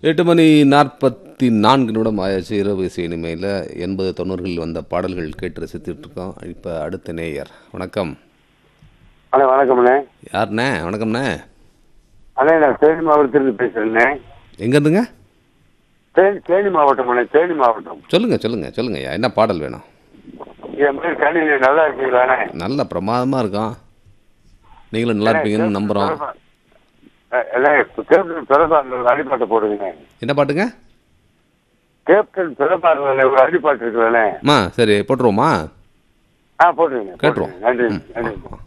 எட்டு மணி நாற்பத்தி நான்கு நிமிடம் ஆயாச்சு இரவு இசை இனிமையில் எண்பது தொண்ணூறுகளில் வந்த பாடல்கள் கேட்டு ரசித்துட்டு இருக்கோம் இப்போ அடுத்த நேயர் வணக்கம் அண்ணே வணக்கம்ண்ணே யாருண்ணே வணக்கம்ண்ணே அண்ணே நான் தேனி மாவட்டத்திலிருந்து பேசுறேண்ணே எங்கேருந்துங்க தேனி தேனி மாவட்டம் அண்ணே தேனி மாவட்டம் சொல்லுங்கள் சொல்லுங்கள் சொல்லுங்கய்யா என்ன பாடல் வேணும் என் பேர் கணினி நல்லா இருக்கீங்களாண்ணே நல்ல பிரமாதமாக இருக்கும் நீங்களும் நல்லா இருப்பீங்கன்னு நம்புகிறோம் அண்ணே கேப்டன் பிறப்பாரில் ஒரு அடிப்பாட்டை போடுங்க என்ன பாட்டுங்க கேப்டன் பிறப்பாரில் ஒரு அடிப்பாட்டு இருக்குல்லண்ணே அம்மா சரி போட்டுருவோமா ஆ போட்டுருங்க கேட்டுருவோம் போட்டுருங்க. நன்றி ம், நன்றி ஆ, ஆ.